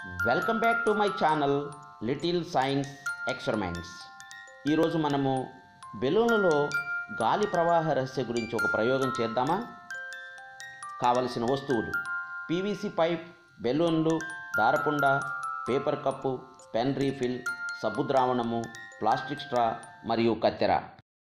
Welcome back to my channel little science experiments ఈరోజు మనము బెలూన్లలో గాలి ప్రవాహ రహస్య గురించి ఒక ప్రయోగం చేద్దామా కావలసిన వస్తువులు పీవీసీ పైప్ బెలూన్లు దారపుండ పేపర్ కప్పు పెన్ రీఫిల్ సబ్బు ద్రావణము ప్లాస్టిక్ స్ట్రా మరియు కత్తెర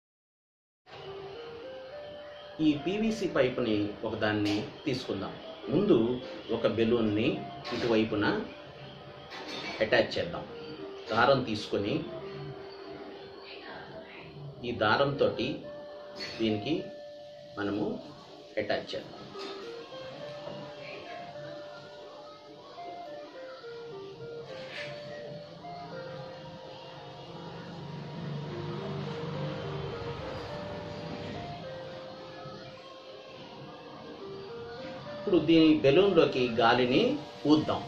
ఈ పీవీసీ పైపుని ఒకదాన్ని తీసుకుందాం ముందు ఒక బెలూన్ని ఇటువైపున అటాచ్ చేద్దాం దారం తీసుకొని ఈ దారంతో దీనికి మనము అటాచ్ చేద్దాం ఇప్పుడు దీని బెలూన్లోకి గాలిని ఊద్దాం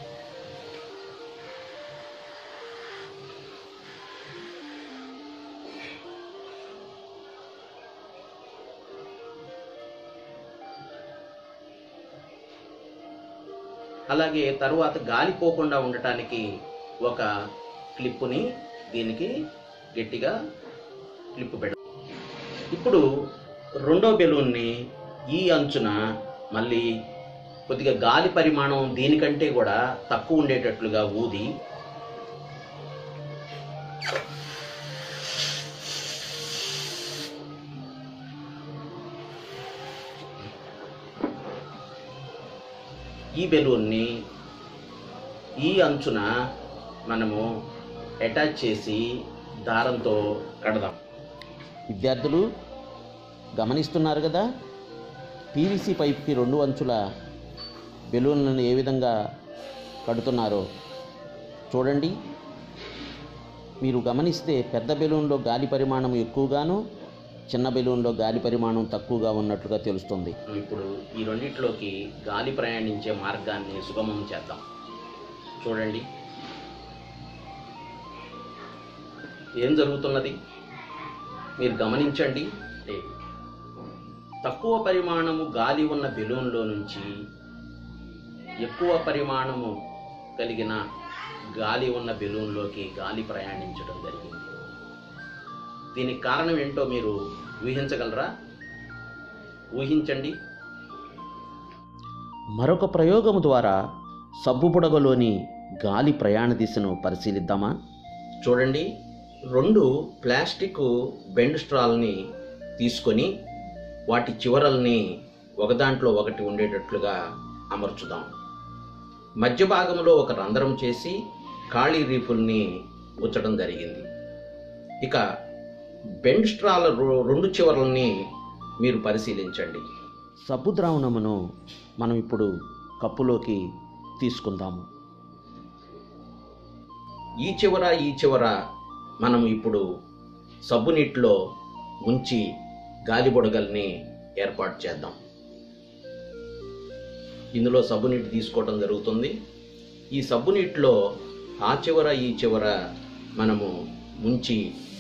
అలాగే తరువాత గాలి పోకుండా ఉండటానికి ఒక క్లిప్పుని దీనికి గట్టిగా క్లిప్ పెడ ఇప్పుడు రెండో బెలూన్ని ఈ అంచున మళ్ళీ కొద్దిగా గాలి పరిమాణం దీనికంటే కూడా తక్కువ ఉండేటట్లుగా ఊది ఈ బెలూన్ని ఈ అంచున మనము అటాచ్ చేసి దారంతో కడదాం విద్యార్థులు గమనిస్తున్నారు కదా పీవీసీ పైప్కి రెండు అంచుల బెలూన్లను ఏ విధంగా కడుతున్నారో చూడండి మీరు గమనిస్తే పెద్ద బెలూన్లో గాలి పరిమాణం ఎక్కువగాను చిన్న బెలూన్లో గాలి పరిమాణం తక్కువగా ఉన్నట్లుగా తెలుస్తుంది ఇప్పుడు ఈ రెండిట్లోకి గాలి ప్రయాణించే మార్గాన్ని సుగమం చేద్దాం చూడండి ఏం జరుగుతున్నది మీరు గమనించండి తక్కువ పరిమాణము గాలి ఉన్న బెలూన్లో నుంచి ఎక్కువ పరిమాణము కలిగిన గాలి ఉన్న బెలూన్లోకి గాలి ప్రయాణించడం జరిగింది దీనికి కారణం ఏంటో మీరు ఊహించగలరా ఊహించండి మరొక ప్రయోగం ద్వారా సబ్బు బుడగలోని గాలి ప్రయాణ దిశను పరిశీలిద్దామా చూడండి రెండు ప్లాస్టిక్ బెండ్ స్ట్రాల్ని తీసుకొని వాటి చివరల్ని ఒకదాంట్లో ఒకటి ఉండేటట్లుగా అమర్చుదాం మధ్య భాగంలో ఒక రంధ్రం చేసి ఖాళీ రీఫుల్ని ఉంచడం జరిగింది ఇక బెండ్ స్ట్రాల రొ- రెండు చివరల్ని మీరు పరిశీలించండి సబ్బు ద్రావణమును మనం ఇప్పుడు కప్పులోకి తీసుకుందాము ఈ చివర ఈ చివర మనం ఇప్పుడు సబ్బు నీటిలో ముంచి గాలి బుడగల్ని ఏర్పాటు చేద్దాం ఇందులో సబ్బు నీటి తీసుకోవటం జరుగుతుంది ఈ సబ్బు నీటిలో ఆ చివర ఈ చివర మనము ముంచి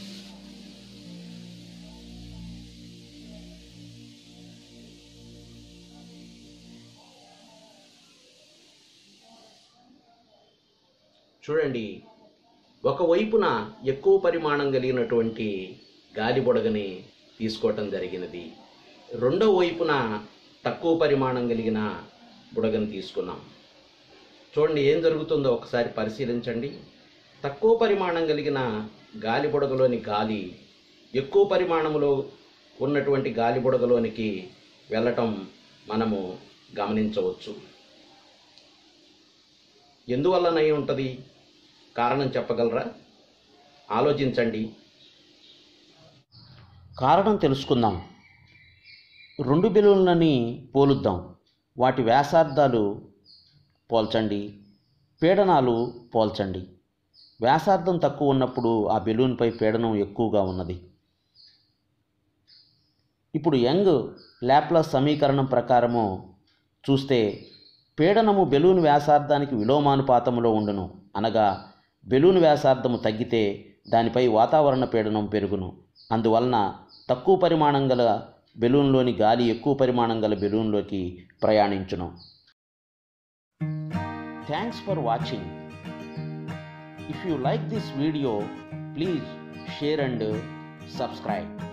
చూడండి ఒకవైపున ఎక్కువ పరిమాణం కలిగినటువంటి గాలి బుడగని తీసుకోవటం జరిగినది రెండో వైపున తక్కువ పరిమాణం కలిగిన బుడగని తీసుకున్నాం చూడండి ఏం జరుగుతుందో ఒకసారి పరిశీలించండి తక్కువ పరిమాణం కలిగిన గాలి బుడగలోని గాలి ఎక్కువ పరిమాణంలో ఉన్నటువంటి గాలి బుడగలోనికి వెళ్ళటం మనము గమనించవచ్చు ఎందువల్లనై ఉంటుంది కారణం చెప్పగలరా ఆలోచించండి కారణం తెలుసుకుందాం రెండు బెలూన్లని పోలుద్దాం వాటి వ్యాసార్థాలు పోల్చండి పీడనాలు పోల్చండి వ్యాసార్థం తక్కువ ఉన్నప్పుడు ఆ బెలూన్పై పీడనం ఎక్కువగా ఉన్నది ఇప్పుడు యంగ్ ల్యాప్లాస్ సమీకరణం ప్రకారము చూస్తే పీడనము బెలూన్ వ్యాసార్థానికి విలోమానుపాతములో ఉండును అనగా బెలూన్ వ్యాసార్థము తగ్గితే దానిపై వాతావరణ పీడనం పెరుగును అందువలన తక్కువ పరిమాణం గల బెలూన్లోని గాలి ఎక్కువ పరిమాణం గల బెలూన్లోకి ప్రయాణించును thanks for watching If you like this video, please share and uh, subscribe.